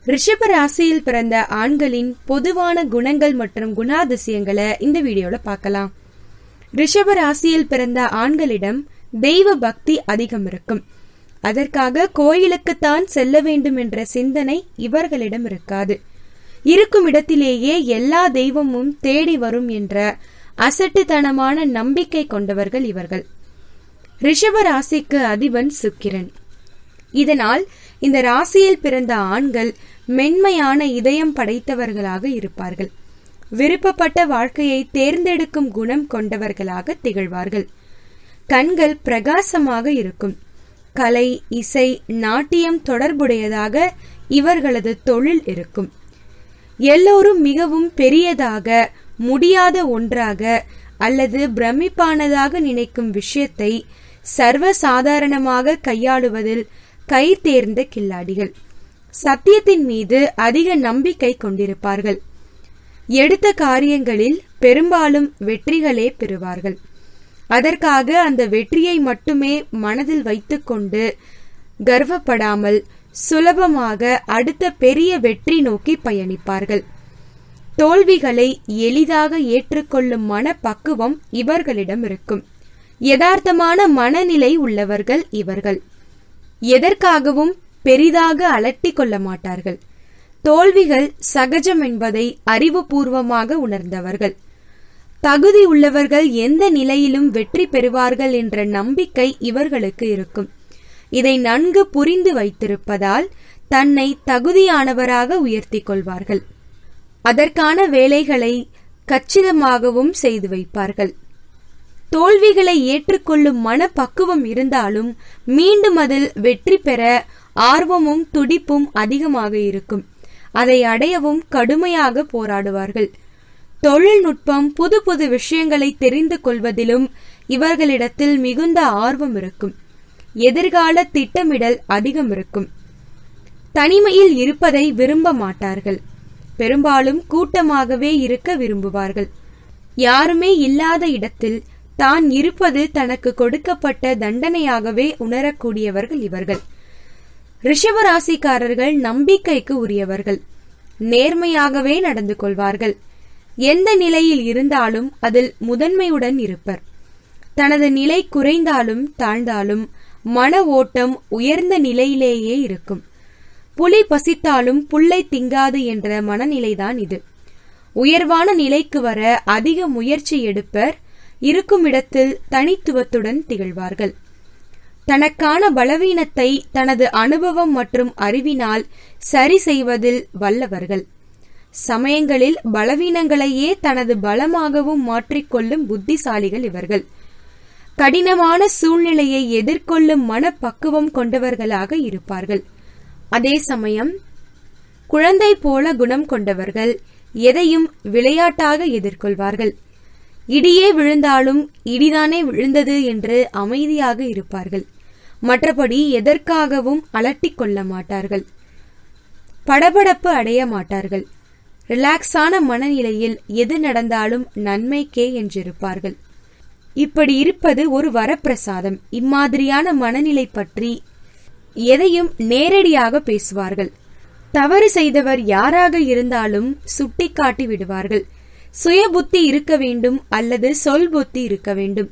ரிஷப ராசியில் பிறந்த ஆண்களின் பொதுவான குணங்கள் மற்றும் குணாதிசயங்களை இந்த வீடியோல பார்க்கலாம் ரிஷப ராசியில் பிறந்த ஆண்களிடம் தெய்வ பக்தி அதிகம் இருக்கும் அதற்காக கோயிலுக்குத்தான் செல்ல வேண்டும் என்ற சிந்தனை இவர்களிடம் இருக்காது இருக்கும் இடத்திலேயே எல்லா தெய்வமும் தேடி வரும் என்ற அசட்டுத்தனமான நம்பிக்கை கொண்டவர்கள் இவர்கள் ரிஷப ராசிக்கு அதிபன் சுக்கிரன் இதனால் இந்த ராசியில் பிறந்த ஆண்கள் மென்மையான இதயம் படைத்தவர்களாக இருப்பார்கள் விருப்பப்பட்ட வாழ்க்கையை தேர்ந்தெடுக்கும் குணம் கொண்டவர்களாக திகழ்வார்கள் கண்கள் பிரகாசமாக இருக்கும் கலை இசை நாட்டியம் தொடர்புடையதாக இவர்களது தொழில் இருக்கும் எல்லோரும் மிகவும் பெரியதாக முடியாத ஒன்றாக அல்லது பிரமிப்பானதாக நினைக்கும் விஷயத்தை சர்வசாதாரணமாக கையாளுவதில் கை தேர்ந்த கில்லாடிகள் சத்தியத்தின் மீது அதிக நம்பிக்கை கொண்டிருப்பார்கள் எடுத்த காரியங்களில் பெரும்பாலும் வெற்றிகளே பெறுவார்கள் அதற்காக அந்த வெற்றியை மட்டுமே மனதில் வைத்துக்கொண்டு கர்வப்படாமல் சுலபமாக அடுத்த பெரிய வெற்றி நோக்கி பயணிப்பார்கள் தோல்விகளை எளிதாக ஏற்றுக்கொள்ளும் மனப்பக்குவம் இவர்களிடம் இருக்கும் யதார்த்தமான மனநிலை உள்ளவர்கள் இவர்கள் எதற்காகவும் பெரிதாக அலட்டிக் கொள்ள மாட்டார்கள் தோல்விகள் சகஜம் என்பதை அறிவுபூர்வமாக உணர்ந்தவர்கள் தகுதி உள்ளவர்கள் எந்த நிலையிலும் வெற்றி பெறுவார்கள் என்ற நம்பிக்கை இவர்களுக்கு இருக்கும் இதை நன்கு புரிந்து வைத்திருப்பதால் தன்னை தகுதியானவராக உயர்த்திக் கொள்வார்கள் அதற்கான வேலைகளை கச்சிதமாகவும் செய்து வைப்பார்கள் தோல்விகளை ஏற்றுக்கொள்ளும் மனப்பக்குவம் இருந்தாலும் மீண்டும் அதில் வெற்றி பெற ஆர்வமும் துடிப்பும் அதிகமாக இருக்கும் அதை அடையவும் கடுமையாக போராடுவார்கள் தொழில்நுட்பம் புது புது விஷயங்களை தெரிந்து கொள்வதிலும் இவர்களிடத்தில் மிகுந்த ஆர்வம் இருக்கும் எதிர்கால திட்டமிடல் அதிகம் இருக்கும் தனிமையில் இருப்பதை விரும்ப மாட்டார்கள் பெரும்பாலும் கூட்டமாகவே இருக்க விரும்புவார்கள் யாருமே இல்லாத இடத்தில் தான் இருப்பது தனக்கு கொடுக்கப்பட்ட தண்டனையாகவே உணரக்கூடியவர்கள் இவர்கள் ரிஷபராசிக்காரர்கள் நம்பிக்கைக்கு உரியவர்கள் நேர்மையாகவே நடந்து கொள்வார்கள் எந்த நிலையில் இருந்தாலும் அதில் முதன்மையுடன் இருப்பர் தனது நிலை குறைந்தாலும் தாழ்ந்தாலும் மன ஓட்டம் உயர்ந்த நிலையிலேயே இருக்கும் புலி பசித்தாலும் புல்லை திங்காது என்ற மனநிலைதான் இது உயர்வான நிலைக்கு வர அதிக முயற்சி எடுப்பர் இருக்கும் இடத்தில் தனித்துவத்துடன் திகழ்வார்கள் தனக்கான பலவீனத்தை தனது அனுபவம் மற்றும் அறிவினால் சரி செய்வதில் வல்லவர்கள் சமயங்களில் பலவீனங்களையே தனது பலமாகவும் மாற்றிக்கொள்ளும் புத்திசாலிகள் இவர்கள் கடினமான சூழ்நிலையை எதிர்கொள்ளும் மனப்பக்குவம் கொண்டவர்களாக இருப்பார்கள் அதே சமயம் குழந்தை போல குணம் கொண்டவர்கள் எதையும் விளையாட்டாக எதிர்கொள்வார்கள் இடியே விழுந்தாலும் இடிதானே விழுந்தது என்று அமைதியாக இருப்பார்கள் மற்றபடி எதற்காகவும் அலட்டிக் கொள்ள மாட்டார்கள் படபடப்பு அடைய மாட்டார்கள் ரிலாக்ஸான மனநிலையில் எது நடந்தாலும் நன்மைக்கே என்றிருப்பார்கள் இப்படி இருப்பது ஒரு வரப்பிரசாதம் இம்மாதிரியான மனநிலை பற்றி எதையும் நேரடியாக பேசுவார்கள் தவறு செய்தவர் யாராக இருந்தாலும் சுட்டிக்காட்டி விடுவார்கள் சுய புத்தி இருக்க வேண்டும் அல்லது சொல் புத்தி இருக்க வேண்டும்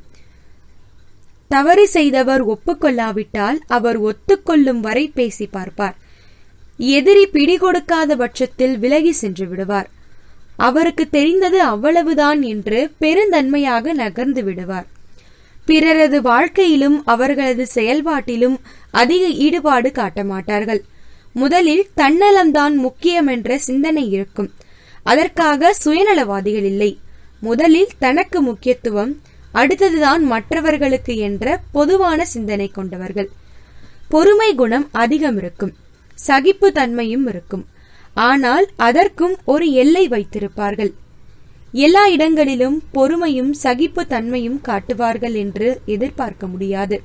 தவறு செய்தவர் ஒப்புக்கொள்ளாவிட்டால் அவர் ஒத்துக்கொள்ளும் வரை பேசி பார்ப்பார் எதிரி பிடிகொடுக்காத பட்சத்தில் விலகி சென்று விடுவார் அவருக்கு தெரிந்தது அவ்வளவுதான் என்று பெருந்தன்மையாக நகர்ந்து விடுவார் பிறரது வாழ்க்கையிலும் அவர்களது செயல்பாட்டிலும் அதிக ஈடுபாடு காட்ட மாட்டார்கள் முதலில் தன்னலம்தான் முக்கியம் என்ற சிந்தனை இருக்கும் அதற்காக சுயநலவாதிகள் இல்லை முதலில் தனக்கு முக்கியத்துவம் அடுத்ததுதான் மற்றவர்களுக்கு என்ற பொதுவான சிந்தனை கொண்டவர்கள் பொறுமை குணம் அதிகம் இருக்கும் சகிப்பு தன்மையும் இருக்கும் ஆனால் அதற்கும் ஒரு எல்லை வைத்திருப்பார்கள் எல்லா இடங்களிலும் பொறுமையும் சகிப்பு தன்மையும் காட்டுவார்கள் என்று எதிர்பார்க்க முடியாது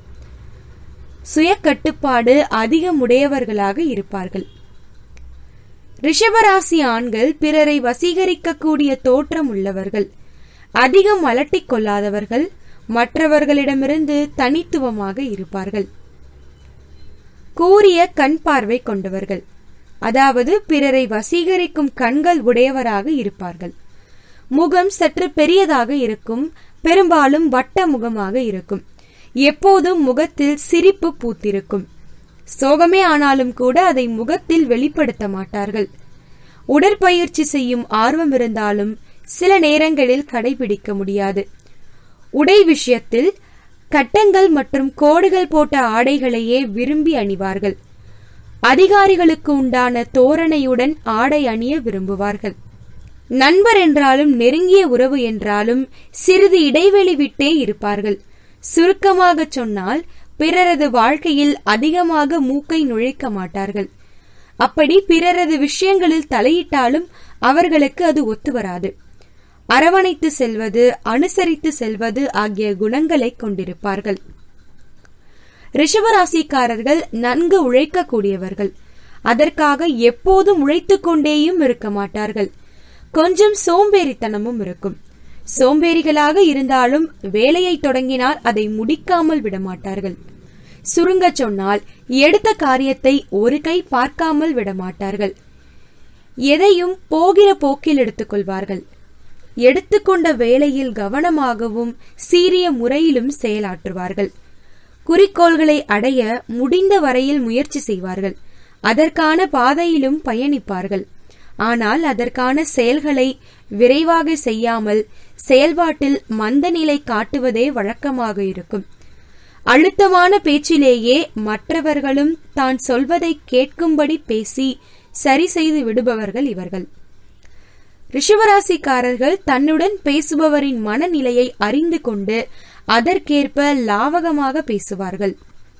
சுய கட்டுப்பாடு அதிகமுடையவர்களாக இருப்பார்கள் ரிஷபராசி ஆண்கள் பிறரை வசீகரிக்கக்கூடிய தோற்றம் உள்ளவர்கள் அதிகம் அலட்டிக் கொள்ளாதவர்கள் மற்றவர்களிடமிருந்து தனித்துவமாக இருப்பார்கள் கூரிய கண் பார்வை கொண்டவர்கள் அதாவது பிறரை வசீகரிக்கும் கண்கள் உடையவராக இருப்பார்கள் முகம் சற்று பெரியதாக இருக்கும் பெரும்பாலும் வட்ட முகமாக இருக்கும் எப்போதும் முகத்தில் சிரிப்பு பூத்திருக்கும் சோகமே ஆனாலும் கூட அதை முகத்தில் வெளிப்படுத்த மாட்டார்கள் உடற்பயிற்சி செய்யும் ஆர்வம் இருந்தாலும் சில நேரங்களில் கடைபிடிக்க முடியாது உடை விஷயத்தில் கட்டங்கள் மற்றும் கோடுகள் போட்ட ஆடைகளையே விரும்பி அணிவார்கள் அதிகாரிகளுக்கு உண்டான தோரணையுடன் ஆடை அணிய விரும்புவார்கள் நண்பர் என்றாலும் நெருங்கிய உறவு என்றாலும் சிறிது இடைவெளி விட்டே இருப்பார்கள் சுருக்கமாக சொன்னால் பிறரது வாழ்க்கையில் அதிகமாக மூக்கை நுழைக்க மாட்டார்கள் அப்படி பிறரது விஷயங்களில் தலையிட்டாலும் அவர்களுக்கு அது ஒத்து வராது அரவணைத்து செல்வது அனுசரித்து செல்வது ஆகிய குணங்களை கொண்டிருப்பார்கள் ரிஷபராசிக்காரர்கள் நன்கு உழைக்கக்கூடியவர்கள் அதற்காக எப்போதும் உழைத்துக் கொண்டேயும் இருக்க மாட்டார்கள் கொஞ்சம் சோம்பேறித்தனமும் இருக்கும் சோம்பேறிகளாக இருந்தாலும் வேலையை தொடங்கினால் அதை முடிக்காமல் விடமாட்டார்கள் சுருங்க சொன்னால் எடுத்த காரியத்தை ஒரு கை பார்க்காமல் விடமாட்டார்கள் எதையும் போகிற போக்கில் எடுத்துக்கொள்வார்கள் எடுத்துக்கொண்ட வேலையில் கவனமாகவும் சீரிய முறையிலும் செயலாற்றுவார்கள் குறிக்கோள்களை அடைய முடிந்த வரையில் முயற்சி செய்வார்கள் அதற்கான பாதையிலும் பயணிப்பார்கள் ஆனால் அதற்கான செயல்களை விரைவாக செய்யாமல் செயல்பாட்டில் மந்த நிலை காட்டுவதே வழக்கமாக இருக்கும் அழுத்தமான பேச்சிலேயே மற்றவர்களும் தான் சொல்வதை கேட்கும்படி பேசி சரி செய்து விடுபவர்கள் இவர்கள் ரிஷபராசிக்காரர்கள் தன்னுடன் பேசுபவரின் மனநிலையை அறிந்து கொண்டு அதற்கேற்ப லாவகமாக பேசுவார்கள்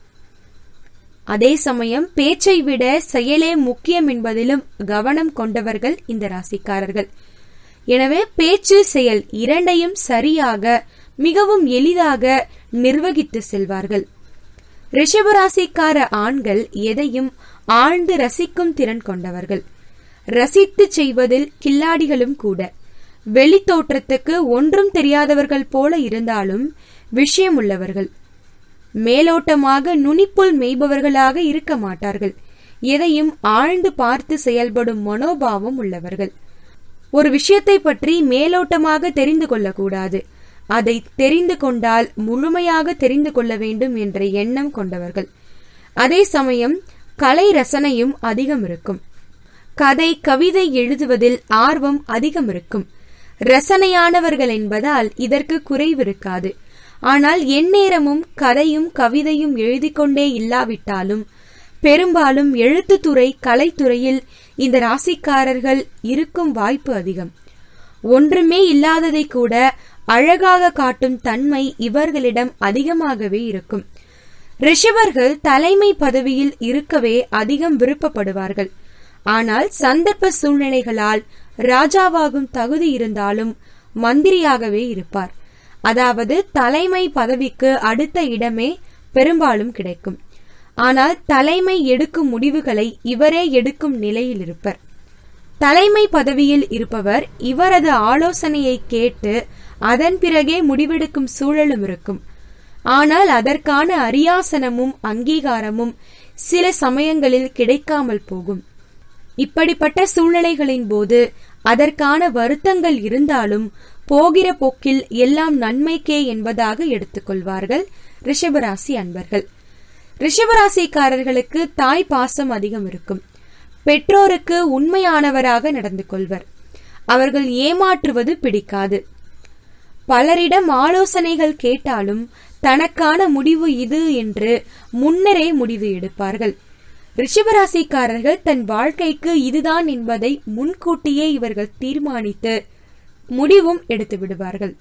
அதே சமயம் பேச்சை விட செயலே முக்கியம் என்பதிலும் கவனம் கொண்டவர்கள் இந்த ராசிக்காரர்கள் எனவே பேச்சு செயல் இரண்டையும் சரியாக மிகவும் எளிதாக நிர்வகித்து செல்வார்கள் ரிஷபராசிக்கார ஆண்கள் எதையும் ஆழ்ந்து ரசிக்கும் திறன் கொண்டவர்கள் ரசித்து செய்வதில் கில்லாடிகளும் கூட வெளித்தோற்றத்துக்கு ஒன்றும் தெரியாதவர்கள் போல இருந்தாலும் விஷயம் உள்ளவர்கள் மேலோட்டமாக நுனிப்புல் மேய்பவர்களாக இருக்க மாட்டார்கள் எதையும் ஆழ்ந்து பார்த்து செயல்படும் மனோபாவம் உள்ளவர்கள் ஒரு விஷயத்தை பற்றி மேலோட்டமாக தெரிந்து கொள்ளக்கூடாது அதை தெரிந்து கொண்டால் முழுமையாக தெரிந்து கொள்ள வேண்டும் என்ற எண்ணம் கொண்டவர்கள் அதே சமயம் கலை ரசனையும் அதிகம் இருக்கும் கதை கவிதை எழுதுவதில் ஆர்வம் அதிகம் இருக்கும் ரசனையானவர்கள் என்பதால் இதற்கு குறைவிருக்காது ஆனால் எந்நேரமும் கதையும் கவிதையும் எழுதிக் கொண்டே இல்லாவிட்டாலும் பெரும்பாலும் எழுத்துத்துறை கலைத்துறையில் இந்த ராசிக்காரர்கள் இருக்கும் வாய்ப்பு அதிகம் ஒன்றுமே இல்லாததை கூட அழகாக காட்டும் தன்மை இவர்களிடம் அதிகமாகவே இருக்கும் ரிஷபர்கள் தலைமை பதவியில் இருக்கவே அதிகம் விருப்பப்படுவார்கள் ஆனால் சந்தர்ப்ப சூழ்நிலைகளால் ராஜாவாகும் தகுதி இருந்தாலும் மந்திரியாகவே இருப்பார் அதாவது தலைமை பதவிக்கு அடுத்த இடமே பெரும்பாலும் கிடைக்கும் ஆனால் தலைமை எடுக்கும் முடிவுகளை இவரே எடுக்கும் நிலையில் இருப்பர் தலைமை பதவியில் இருப்பவர் இவரது ஆலோசனையை கேட்டு அதன் பிறகே முடிவெடுக்கும் சூழலும் இருக்கும் ஆனால் அதற்கான அரியாசனமும் அங்கீகாரமும் சில சமயங்களில் கிடைக்காமல் போகும் இப்படிப்பட்ட சூழ்நிலைகளின் போது அதற்கான வருத்தங்கள் இருந்தாலும் போகிற போக்கில் எல்லாம் நன்மைக்கே என்பதாக எடுத்துக்கொள்வார்கள் ரிஷபராசி அன்பர்கள் ரிஷபராசிக்காரர்களுக்கு தாய் பாசம் அதிகம் இருக்கும் பெற்றோருக்கு உண்மையானவராக நடந்து கொள்வர் அவர்கள் ஏமாற்றுவது பிடிக்காது பலரிடம் ஆலோசனைகள் கேட்டாலும் தனக்கான முடிவு இது என்று முன்னரே முடிவு எடுப்பார்கள் ரிஷபராசிக்காரர்கள் தன் வாழ்க்கைக்கு இதுதான் என்பதை முன்கூட்டியே இவர்கள் தீர்மானித்து முடிவும் எடுத்து விடுவார்கள்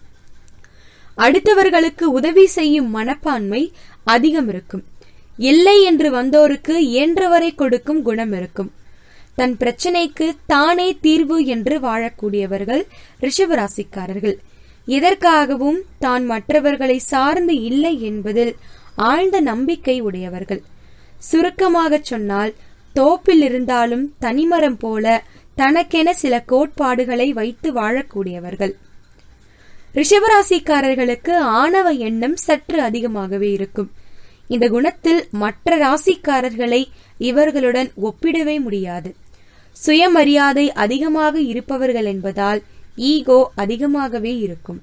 அடுத்தவர்களுக்கு உதவி செய்யும் மனப்பான்மை அதிகம் இருக்கும் இல்லை என்று வந்தோருக்கு இயன்றவரை கொடுக்கும் குணம் இருக்கும் தன் பிரச்சனைக்கு தானே தீர்வு என்று வாழக்கூடியவர்கள் ரிஷபராசிக்காரர்கள் எதற்காகவும் தான் மற்றவர்களை சார்ந்து இல்லை என்பதில் ஆழ்ந்த நம்பிக்கை உடையவர்கள் சுருக்கமாகச் சொன்னால் தோப்பில் இருந்தாலும் தனிமரம் போல தனக்கென சில கோட்பாடுகளை வைத்து வாழக்கூடியவர்கள் ரிஷபராசிக்காரர்களுக்கு ஆணவ எண்ணம் சற்று அதிகமாகவே இருக்கும் இந்த குணத்தில் மற்ற ராசிக்காரர்களை இவர்களுடன் ஒப்பிடவே முடியாது சுயமரியாதை அதிகமாக இருப்பவர்கள் என்பதால் ஈகோ அதிகமாகவே இருக்கும்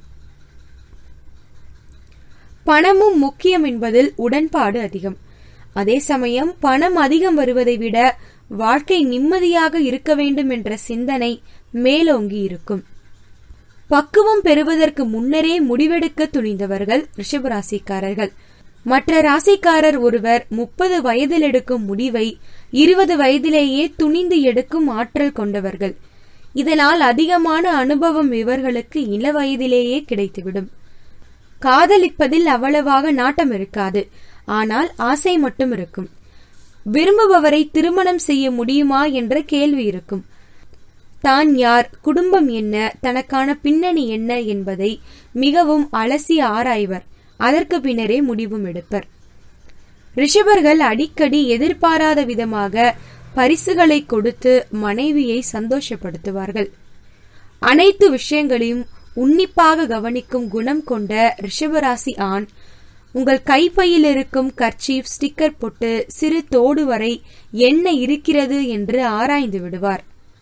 பணமும் முக்கியம் என்பதில் உடன்பாடு அதிகம் அதே சமயம் பணம் அதிகம் வருவதை விட வாழ்க்கை நிம்மதியாக இருக்க வேண்டும் என்ற சிந்தனை மேலோங்கி இருக்கும் பக்குவம் பெறுவதற்கு முன்னரே முடிவெடுக்க துணிந்தவர்கள் ரிஷபராசிக்காரர்கள் மற்ற ராசிக்காரர் ஒருவர் முப்பது வயதில் எடுக்கும் முடிவை இருபது வயதிலேயே துணிந்து எடுக்கும் ஆற்றல் கொண்டவர்கள் இதனால் அதிகமான அனுபவம் இவர்களுக்கு இள வயதிலேயே கிடைத்துவிடும் காதலிப்பதில் அவ்வளவாக நாட்டம் இருக்காது ஆனால் ஆசை மட்டும் இருக்கும் விரும்புபவரை திருமணம் செய்ய முடியுமா என்ற கேள்வி இருக்கும் தான் யார் குடும்பம் என்ன தனக்கான பின்னணி என்ன என்பதை மிகவும் அலசி ஆராய்வர் அதற்கு பின்னரே முடிவும் எடுப்பர் ரிஷபர்கள் அடிக்கடி எதிர்பாராத விதமாக பரிசுகளை கொடுத்து மனைவியை சந்தோஷப்படுத்துவார்கள் அனைத்து விஷயங்களையும் உன்னிப்பாக கவனிக்கும் குணம் கொண்ட ரிஷபராசி ஆண் உங்கள் கைப்பையில் இருக்கும் கர்ச்சீப் ஸ்டிக்கர் போட்டு சிறு தோடு வரை என்ன இருக்கிறது என்று ஆராய்ந்து விடுவார்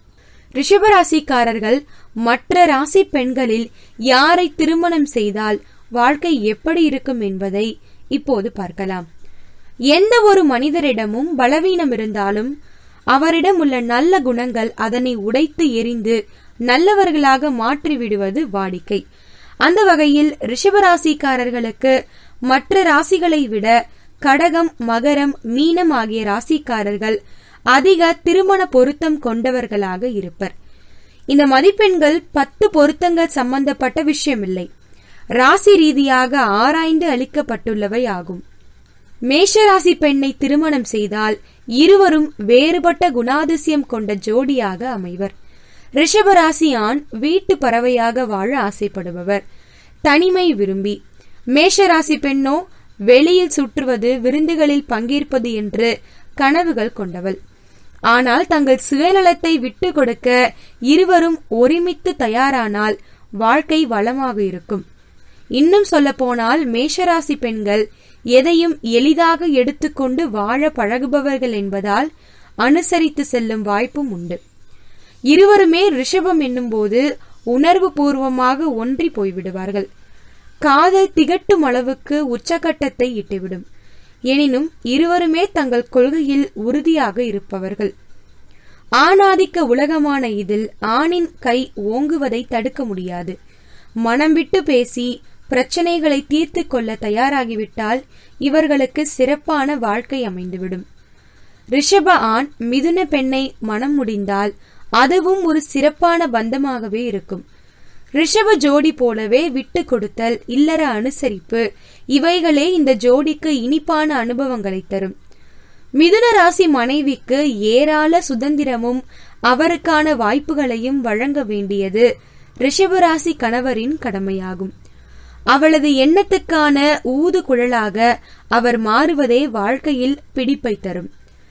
ரிஷபராசிக்காரர்கள் மற்ற ராசி பெண்களில் யாரை திருமணம் செய்தால் வாழ்க்கை எப்படி இருக்கும் என்பதை இப்போது பார்க்கலாம் எந்த ஒரு மனிதரிடமும் பலவீனம் இருந்தாலும் அவரிடம் உள்ள நல்ல குணங்கள் அதனை உடைத்து எரிந்து நல்லவர்களாக மாற்றி விடுவது வாடிக்கை அந்த வகையில் ரிஷபராசிக்காரர்களுக்கு மற்ற ராசிகளை விட கடகம் மகரம் மீனம் ஆகிய ராசிக்காரர்கள் அதிக திருமண பொருத்தம் கொண்டவர்களாக இருப்பர் இந்த மதிப்பெண்கள் பத்து பொருத்தங்கள் சம்பந்தப்பட்ட விஷயமில்லை ராசி ரீதியாக ஆராய்ந்து அளிக்கப்பட்டுள்ளவை ஆகும் மேஷராசி பெண்ணை திருமணம் செய்தால் இருவரும் வேறுபட்ட குணாதிசயம் கொண்ட ஜோடியாக அமைவர் ரிஷபராசி ஆண் வீட்டு பறவையாக வாழ ஆசைப்படுபவர் தனிமை விரும்பி மேஷராசி பெண்ணோ வெளியில் சுற்றுவது விருந்துகளில் பங்கேற்பது என்று கனவுகள் கொண்டவள் ஆனால் தங்கள் சுயநலத்தை விட்டு கொடுக்க இருவரும் ஒருமித்து தயாரானால் வாழ்க்கை வளமாக இருக்கும் இன்னும் சொல்ல போனால் மேஷராசி பெண்கள் எதையும் எளிதாக எடுத்துக்கொண்டு வாழ பழகுபவர்கள் என்பதால் அனுசரித்து செல்லும் வாய்ப்பும் உண்டு இருவருமே ரிஷபம் என்னும்போது உணர்வு பூர்வமாக ஒன்றி போய்விடுவார்கள் காதல் திகட்டும் அளவுக்கு உச்சகட்டத்தை இட்டுவிடும் எனினும் இருவருமே தங்கள் கொள்கையில் உறுதியாக இருப்பவர்கள் ஆணாதிக்க உலகமான இதில் ஆணின் கை ஓங்குவதை தடுக்க முடியாது மனம் விட்டு பேசி பிரச்சனைகளை தீர்த்து கொள்ள தயாராகிவிட்டால் இவர்களுக்கு சிறப்பான வாழ்க்கை அமைந்துவிடும் ரிஷப ஆண் மிதுன பெண்ணை மனம் முடிந்தால் அதுவும் ஒரு சிறப்பான பந்தமாகவே இருக்கும் ரிஷப ஜோடி போலவே விட்டு கொடுத்தல் இல்லற அனுசரிப்பு இவைகளே இந்த ஜோடிக்கு இனிப்பான அனுபவங்களை தரும் மிதுன ராசி மனைவிக்கு ஏராள சுதந்திரமும் அவருக்கான வாய்ப்புகளையும் வழங்க வேண்டியது ரிஷபராசி கணவரின் கடமையாகும் அவளது எண்ணத்துக்கான ஊது குழலாக அவர் மாறுவதே வாழ்க்கையில் பிடிப்பை தரும்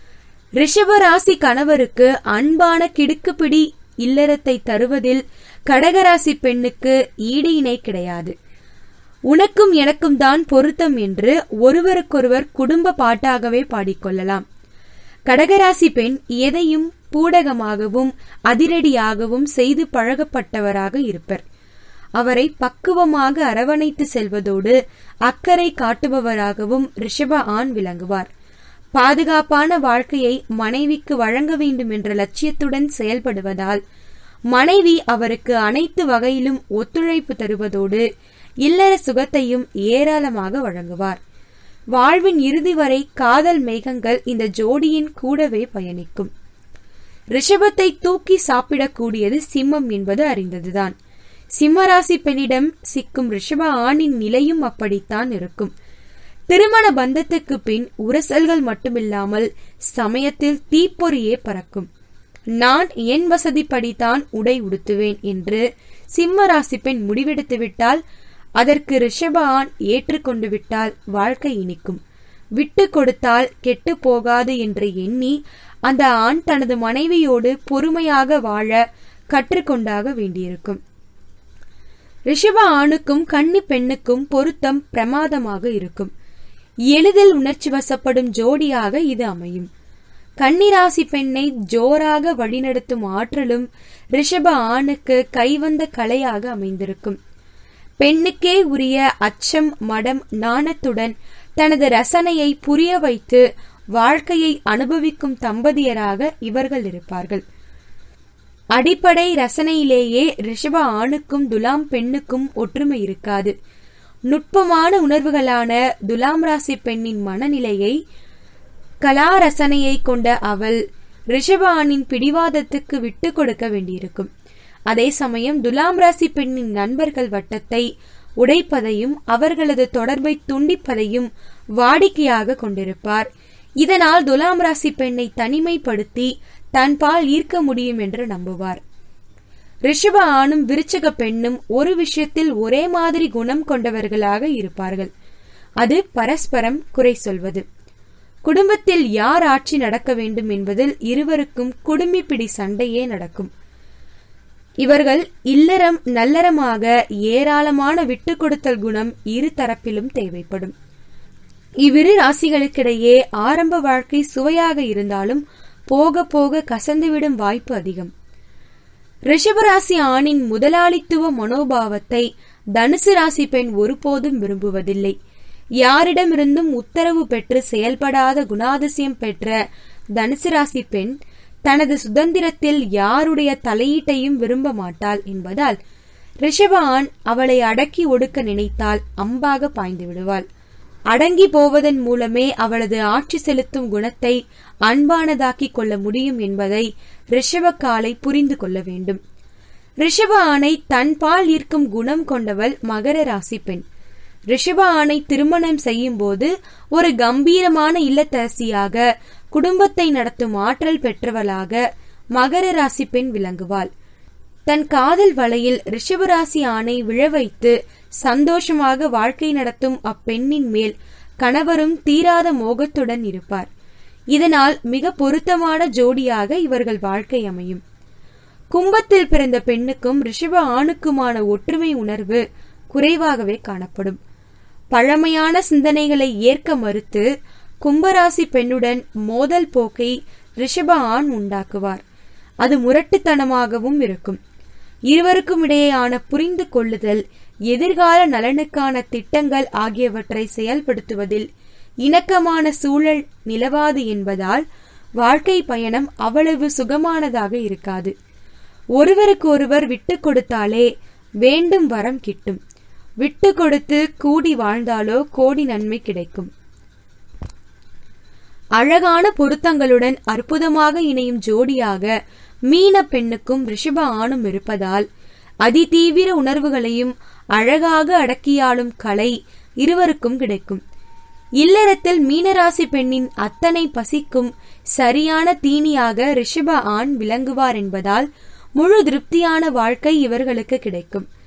ரிஷபராசி கணவருக்கு அன்பான கிடுக்குப்பிடி இல்லறத்தை தருவதில் கடகராசி பெண்ணுக்கு ஈடு இணை கிடையாது உனக்கும் எனக்கும் தான் பொருத்தம் என்று ஒருவருக்கொருவர் குடும்ப பாட்டாகவே பாடிக்கொள்ளலாம் கடகராசி பெண் எதையும் பூடகமாகவும் அதிரடியாகவும் செய்து பழகப்பட்டவராக இருப்பர் அவரை பக்குவமாக அரவணைத்து செல்வதோடு அக்கறை காட்டுபவராகவும் ரிஷப ஆண் விளங்குவார் பாதுகாப்பான வாழ்க்கையை மனைவிக்கு வழங்க வேண்டும் என்ற லட்சியத்துடன் செயல்படுவதால் மனைவி அவருக்கு அனைத்து வகையிலும் ஒத்துழைப்பு தருவதோடு இல்லற சுகத்தையும் ஏராளமாக வழங்குவார் வாழ்வின் இறுதி வரை காதல் மேகங்கள் இந்த ஜோடியின் கூடவே பயணிக்கும் ரிஷபத்தை தூக்கி சாப்பிடக்கூடியது சிம்மம் என்பது அறிந்ததுதான் சிம்மராசி பெண்ணிடம் சிக்கும் ரிஷப ஆணின் நிலையும் அப்படித்தான் இருக்கும் திருமண பந்தத்துக்கு பின் உரசல்கள் மட்டுமில்லாமல் சமயத்தில் தீப்பொறியே பறக்கும் நான் என் வசதிப்படித்தான் உடை உடுத்துவேன் என்று சிம்ம ராசி பெண் முடிவெடுத்து விட்டால் அதற்கு ரிஷப ஆண் ஏற்றுக்கொண்டு விட்டால் வாழ்க்கை இனிக்கும் விட்டு கொடுத்தால் கெட்டு போகாது என்று எண்ணி அந்த ஆண் தனது மனைவியோடு பொறுமையாக வாழ கற்றுக்கொண்டாக வேண்டியிருக்கும் ரிஷப ஆணுக்கும் கன்னி பெண்ணுக்கும் பொருத்தம் பிரமாதமாக இருக்கும் எளிதில் உணர்ச்சி வசப்படும் ஜோடியாக இது அமையும் கன்னிராசி பெண்ணை ஜோராக வழிநடத்தும் ஆற்றலும் ரிஷப ஆணுக்கு கைவந்த கலையாக அமைந்திருக்கும் பெண்ணுக்கே உரிய அச்சம் மடம் நாணத்துடன் தனது ரசனையை புரிய வைத்து வாழ்க்கையை அனுபவிக்கும் தம்பதியராக இவர்கள் இருப்பார்கள் அடிப்படை ரசனையிலேயே ரிஷப ஆணுக்கும் துலாம் பெண்ணுக்கும் ஒற்றுமை இருக்காது நுட்பமான உணர்வுகளான துலாம் ராசி பெண்ணின் மனநிலையை கலா ரசனையை கொண்ட அவள் ரிஷப ஆணின் பிடிவாதத்துக்கு விட்டு கொடுக்க வேண்டியிருக்கும் அதே சமயம் துலாம் ராசி பெண்ணின் நண்பர்கள் வட்டத்தை உடைப்பதையும் அவர்களது தொடர்பை துண்டிப்பதையும் வாடிக்கையாக கொண்டிருப்பார் இதனால் துலாம் ராசி பெண்ணை தனிமைப்படுத்தி தன் பால் ஈர்க்க முடியும் என்று நம்புவார் ரிஷப ஆணும் விருச்சக பெண்ணும் ஒரு விஷயத்தில் ஒரே மாதிரி குணம் கொண்டவர்களாக இருப்பார்கள் அது பரஸ்பரம் குறை சொல்வது குடும்பத்தில் யார் ஆட்சி நடக்க வேண்டும் என்பதில் இருவருக்கும் குடும்பிப்பிடி சண்டையே நடக்கும் இவர்கள் இல்லறம் நல்லறமாக ஏராளமான விட்டு கொடுத்தல் குணம் இரு தரப்பிலும் தேவைப்படும் இவ்விரு ராசிகளுக்கிடையே ஆரம்ப வாழ்க்கை சுவையாக இருந்தாலும் போக போக கசந்துவிடும் வாய்ப்பு அதிகம் ரிஷபராசி ஆணின் முதலாளித்துவ மனோபாவத்தை தனுசு ராசி பெண் ஒருபோதும் விரும்புவதில்லை யாரிடமிருந்தும் உத்தரவு பெற்று செயல்படாத குணாதிசயம் பெற்ற தனுசு ராசி பெண் தனது சுதந்திரத்தில் யாருடைய தலையீட்டையும் விரும்ப மாட்டாள் என்பதால் ரிஷப ஆண் அவளை அடக்கி ஒடுக்க நினைத்தால் அம்பாக பாய்ந்து விடுவாள் அடங்கி போவதன் மூலமே அவளது ஆட்சி செலுத்தும் குணத்தை அன்பானதாக்கிக் கொள்ள முடியும் என்பதை ரிஷப காலை புரிந்து கொள்ள வேண்டும் ரிஷப ஆணை தன் பால் ஈர்க்கும் குணம் கொண்டவள் மகர ராசி பெண் ரிஷப ஆணை திருமணம் செய்யும் போது ஒரு கம்பீரமான இல்லத்தரசியாக குடும்பத்தை நடத்தும் ஆற்றல் பெற்றவளாக மகர ராசி பெண் விளங்குவாள் தன் காதல் வலையில் ரிஷபராசி ஆணை விழ வைத்து சந்தோஷமாக வாழ்க்கை நடத்தும் அப்பெண்ணின் மேல் கணவரும் தீராத மோகத்துடன் இருப்பார் இதனால் மிக பொருத்தமான ஜோடியாக இவர்கள் வாழ்க்கை அமையும் கும்பத்தில் பிறந்த பெண்ணுக்கும் ரிஷப ஆணுக்குமான ஒற்றுமை உணர்வு குறைவாகவே காணப்படும் பழமையான சிந்தனைகளை ஏற்க மறுத்து கும்பராசி பெண்ணுடன் மோதல் போக்கை ரிஷப ஆண் உண்டாக்குவார் அது முரட்டுத்தனமாகவும் இருக்கும் இருவருக்கும் இடையேயான புரிந்து கொள்ளுதல் எதிர்கால நலனுக்கான திட்டங்கள் ஆகியவற்றை செயல்படுத்துவதில் இணக்கமான சூழல் நிலவாது என்பதால் வாழ்க்கை பயணம் அவ்வளவு சுகமானதாக இருக்காது ஒருவருக்கு ஒருவர் விட்டு கொடுத்தாலே வேண்டும் வரம் கிட்டும் விட்டு கொடுத்து கூடி வாழ்ந்தாலோ கோடி நன்மை கிடைக்கும் அழகான பொருத்தங்களுடன் அற்புதமாக இணையும் ஜோடியாக மீன பெண்ணுக்கும் ரிஷப ஆணும் இருப்பதால் அதிதீவிர உணர்வுகளையும் அழகாக அடக்கியாளும் கலை இருவருக்கும் கிடைக்கும் இல்லறத்தில் மீனராசி பெண்ணின் அத்தனை பசிக்கும் சரியான தீனியாக ரிஷப ஆண் விளங்குவார் என்பதால் முழு திருப்தியான வாழ்க்கை இவர்களுக்கு கிடைக்கும்